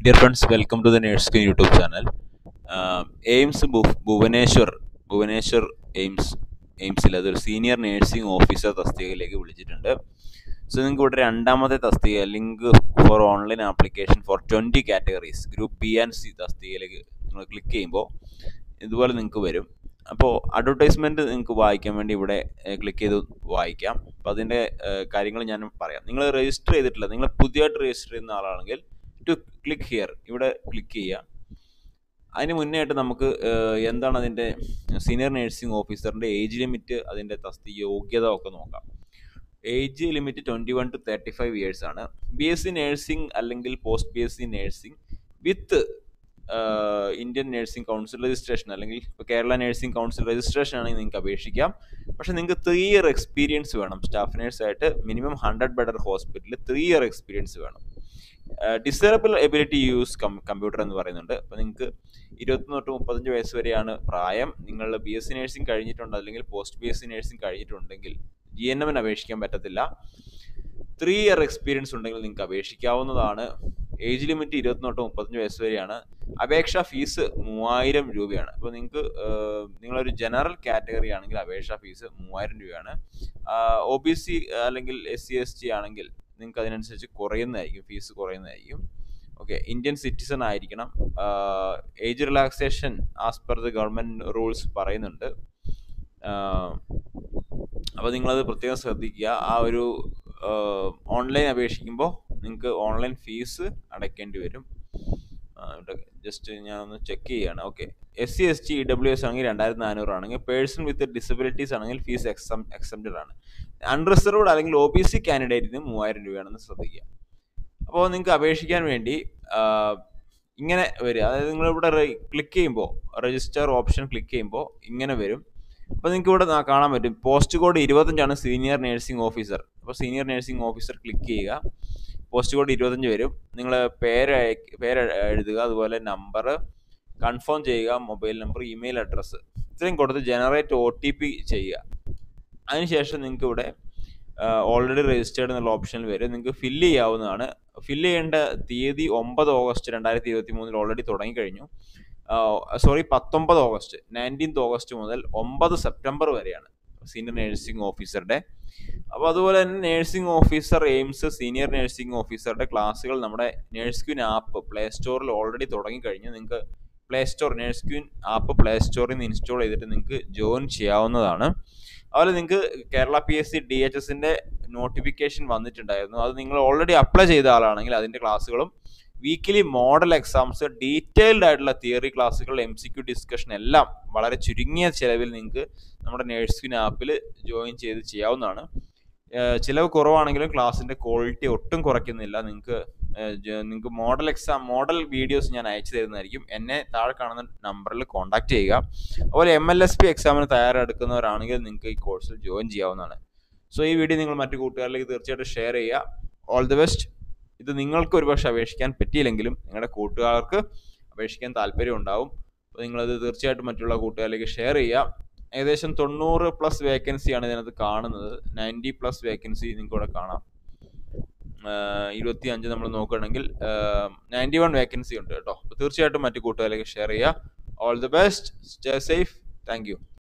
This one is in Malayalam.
dear friends welcome to the nurse YouTube channel AIIMS Bhubaneswar Bhubaneswar AIIMS എയിംസിൽ അതൊരു സീനിയർ നേഴ്സിംഗ് ഓഫീസർ തസ്തികയിലേക്ക് വിളിച്ചിട്ടുണ്ട് സോ നിങ്ങൾക്ക് ഇവിടെ രണ്ടാമത്തെ തസ്തിക link for online application for twenty categories group B and C തസ്തികയിലേക്ക് നിങ്ങൾ ക്ലിക്ക് ചെയ്യുമ്പോൾ ഇതുപോലെ നിങ്ങൾക്ക് വരും അപ്പോൾ അഡ്വർടൈസ്മെൻറ്റ് നിങ്ങൾക്ക് വായിക്കാൻ വേണ്ടി ഇവിടെ ക്ലിക്ക് ചെയ്ത് വായിക്കാം അപ്പോൾ അതിൻ്റെ കാര്യങ്ങൾ ഞാൻ പറയാം നിങ്ങൾ രജിസ്റ്റർ ചെയ്തിട്ടില്ല നിങ്ങൾ പുതിയതായിട്ട് രജിസ്റ്റർ ചെയ്യുന്ന ആളാണെങ്കിൽ ടു ക്ലിക്ക് ഹിയർ ഇവിടെ ക്ലിക്ക് ചെയ്യുക അതിന് മുന്നേ ആയിട്ട് നമുക്ക് എന്താണ് അതിൻ്റെ സീനിയർ നേഴ്സിംഗ് ഓഫീസറിൻ്റെ ഏജ് ലിമിറ്റ് അതിൻ്റെ തസ്തി യോഗ്യത ഒക്കെ നോക്കാം age limit twenty one to thirty five years ആണ് ബി എസ് സി നേഴ്സിംഗ് അല്ലെങ്കിൽ post B S C nursing with Indian nursing council registration അല്ലെങ്കിൽ ഇപ്പോൾ കേരള നേഴ്സിംഗ് കൗൺസിൽ രജിസ്ട്രേഷൻ ആണെങ്കിൽ നിങ്ങൾക്ക് അപേക്ഷിക്കാം പക്ഷേ നിങ്ങൾക്ക് ത്രീ ഇയർ എക്സ്പീരിയൻസ് വേണം സ്റ്റാഫ് നേഴ്സായിട്ട് മിനിമം ഹൺഡ്രഡ് ബെഡർ ഹോസ്പിറ്റലിൽ ത്രീ ഇയർ എക്സ്പീരിയൻസ് വേണം disable ability use cum computer എന്ന് പറയുന്നുണ്ട് അപ്പോൾ നിങ്ങൾക്ക് ഇരുപത്തൊന്ന് തൊട്ട് മുപ്പത്തഞ്ച് വയസ്സ് വരെയാണ് പ്രായം നിങ്ങൾ ബി എസ് സി നേഴ്സിംഗ് കഴിഞ്ഞിട്ടുണ്ട് അല്ലെങ്കിൽ post B S C nursing കഴിഞ്ഞിട്ടുണ്ടെങ്കിൽ ജി എൻ എമ്മിന് അപേക്ഷിക്കാൻ പറ്റത്തില്ല ത്രീ ഇയർ എക്സ്പീരിയൻസ് ഉണ്ടെങ്കിൽ നിങ്ങൾക്ക് അപേക്ഷിക്കാവുന്നതാണ് ഏജ് ലിമിറ്റ് ഇരുപത്തൊന്ന് തൊട്ട് മുപ്പത്തഞ്ച് വയസ്സ് വരെയാണ് അപേക്ഷാ ഫീസ് മൂവായിരം രൂപയാണ് അപ്പോൾ നിങ്ങൾക്ക് നിങ്ങളൊരു ജനറൽ കാറ്റഗറി ആണെങ്കിൽ അപേക്ഷാ ഫീസ് മൂവായിരം രൂപയാണ് ഒ ബി സി അല്ലെങ്കിൽ എസ് സി എസ് ടി ആണെങ്കിൽ നിങ്ങൾക്ക് അതിനനുസരിച്ച് കുറയുന്നതായിരിക്കും ഫീസ് കുറയുന്നതായിരിക്കും ഓക്കെ ഇന്ത്യൻ സിറ്റിസൺ ആയിരിക്കണം age relaxation as per the government rules പറയുന്നുണ്ട് അപ്പോൾ നിങ്ങളത് പ്രത്യേകം ശ്രദ്ധിക്കുക ആ ഒരു ഓൺലൈൻ അപേക്ഷിക്കുമ്പോൾ നിങ്ങൾക്ക് ഓൺലൈൻ ഫീസ് അടയ്ക്കേണ്ടി വരും ജസ്റ്റ് ഞാൻ ഒന്ന് ചെക്ക് ചെയ്യുകയാണ് okay S C S T E W S ആണെങ്കിൽ രണ്ടായിരത്തി നാനൂറ് ആണെങ്കിൽ പേഴ്സൺ വിത്ത് ഡിസബിലിറ്റീസ് ആണെങ്കിൽ ഫീസ് എക്സം എക്സംപ്റ്റഡ് ആണ് അൺറിസർവ്ഡ് അല്ലെങ്കിൽ ഒ ബി സി കാൻഡിഡേറ്റിന് മൂവായിരം രൂപയാണെന്ന് ശ്രദ്ധിക്കുക അപ്പോൾ നിങ്ങൾക്ക് അപേക്ഷിക്കാൻ വേണ്ടി ഇങ്ങനെ വരിക അതായത് നിങ്ങളിവിടെ ക്ലിക്ക് ചെയ്യുമ്പോൾ രജിസ്റ്റർ ഓപ്ഷൻ ക്ലിക്ക് ചെയ്യുമ്പോൾ ഇങ്ങനെ വരും അപ്പോൾ നിങ്ങൾക്ക് ഇവിടെ കാണാൻ പറ്റും പോസ്റ്റ് കോഡ് ഇരുപത്തഞ്ചാണ് സീനിയർ നേഴ്സിംഗ് ഓഫീസർ അപ്പോൾ സീനിയർ നേഴ്സിംഗ് ഓഫീസർ ക്ലിക്ക് ചെയ്യുക പോസ്റ്റ് കോഡ് ഇരുപത്തഞ്ച് വരും നിങ്ങൾ പേര് പേര് എഴുതുക അതുപോലെ നമ്പർ കൺഫേം ചെയ്യുക മൊബൈൽ നമ്പർ ഇമെയിൽ അഡ്രസ്സ് ഇത്രയും കൊടുത്ത് ജനറേറ്റ് ഒ ടി പി ചെയ്യുക അതിനുശേഷം നിങ്ങൾക്ക് ഇവിടെ ഓൾറെഡി രജിസ്റ്റേർഡ് എന്നുള്ള ഓപ്ഷനിൽ വരും നിങ്ങൾക്ക് ഫില്ല് ചെയ്യാവുന്നതാണ് ഫില്ല് ചെയ്യേണ്ട തീയതി ഒമ്പത് ഓഗസ്റ്റ് രണ്ടായിരത്തി ഇരുപത്തി മൂന്നിൽ ഓൾറെഡി തുടങ്ങിക്കഴിഞ്ഞു സോറി പത്തൊമ്പത് ഓഗസ്റ്റ് നയൻറ്റീൻത്ത് ഓഗസ്റ്റ് മുതൽ ഒമ്പത് സെപ്റ്റംബർ വരെയാണ് സീനിയർ നേഴ്സിംഗ് ഓഫീസറുടെ അപ്പോൾ അതുപോലെ തന്നെ nursing officer AIIMS senior nursing ഓഫീസറുടെ ക്ലാസ്സുകൾ നമ്മുടെ നേഴ്സ് ക്യൂൻ ആപ്പ് പ്ലേ സ്റ്റോറിൽ ഓൾറെഡി തുടങ്ങിക്കഴിഞ്ഞു നിങ്ങൾക്ക് Play Store Nurse Queen app Play സ്റ്റോറിൽ നിന്ന് ഇൻസ്റ്റാൾ ചെയ്തിട്ട് നിങ്ങൾക്ക് ജോയിൻ ചെയ്യാവുന്നതാണ് അതുപോലെ നിങ്ങൾക്ക് Kerala P S C D H എസിൻ്റെ നോട്ടിഫിക്കേഷൻ വന്നിട്ടുണ്ടായിരുന്നു അത് നിങ്ങൾ ഓൾറെഡി അപ്ലൈ ചെയ്ത ആളാണെങ്കിൽ അതിൻ്റെ ക്ലാസ്സുകളും വീക്കിലി മോഡൽ എക്സാംസ് ഡീറ്റെയിൽഡ് ആയിട്ടുള്ള തിയറി ക്ലാസ്സുകൾ എം സി ക്യു ഡിസ്കഷൻ എല്ലാം വളരെ ചുരുങ്ങിയ ചിലവിൽ നിങ്ങൾക്ക് നമ്മുടെ നേഴ്സിൻ ആപ്പിൽ ജോയിൻ ചെയ്ത് ചെയ്യാവുന്നതാണ് ചിലവ് കുറവാണെങ്കിലും ക്ലാസ്സിൻ്റെ ക്വാളിറ്റി ഒട്ടും കുറയ്ക്കുന്നില്ല നിങ്ങൾക്ക് നിങ്ങൾക്ക് മോഡൽ എക്സാം മോഡൽ വീഡിയോസ് ഞാൻ അയച്ചു തരുന്നതായിരിക്കും എന്നെ താഴെ കാണുന്ന നമ്പറിൽ കോൺടാക്ട് ചെയ്യുക അതുപോലെ എം എൽ എസ് പി എക്സാമിന് തയ്യാറെടുക്കുന്നവരാണെങ്കിൽ നിങ്ങൾക്ക് ഈ കോഴ്സിൽ ജോയിൻ ചെയ്യാവുന്നതാണ് സോ ഈ വീഡിയോ നിങ്ങൾ മറ്റു കൂട്ടുകാരിലേക്ക് തീർച്ചയായിട്ടും ഷെയർ ചെയ്യുക ഓൾ ദി ബെസ്റ്റ് ഇത് നിങ്ങൾക്ക് ഒരുപക്ഷെ അപേക്ഷിക്കാൻ പറ്റിയില്ലെങ്കിലും നിങ്ങളുടെ കൂട്ടുകാർക്ക് അപേക്ഷിക്കാൻ താല്പര്യം ഉണ്ടാവും അപ്പോൾ നിങ്ങളത് തീർച്ചയായിട്ടും മറ്റുള്ള കൂട്ടുകാരിലേക്ക് ഷെയർ ചെയ്യുക ഏകദേശം തൊണ്ണൂറ് പ്ലസ് വേക്കൻസിയാണ് ഇതിനകത്ത് കാണുന്നത് നയൻറ്റി പ്ലസ് വേക്കൻസി നിങ്ങൾക്ക് ഇവിടെ കാണാം ഇരുപത്തി അഞ്ച് നമ്മൾ നോക്കുകയാണെങ്കിൽ നയൻറ്റി വൺ വേക്കൻസി ഉണ്ട് കേട്ടോ അപ്പോൾ തീർച്ചയായിട്ടും മറ്റു കൂട്ടുകാരിലേക്ക് ഷെയർ ചെയ്യുക all the best stay safe thank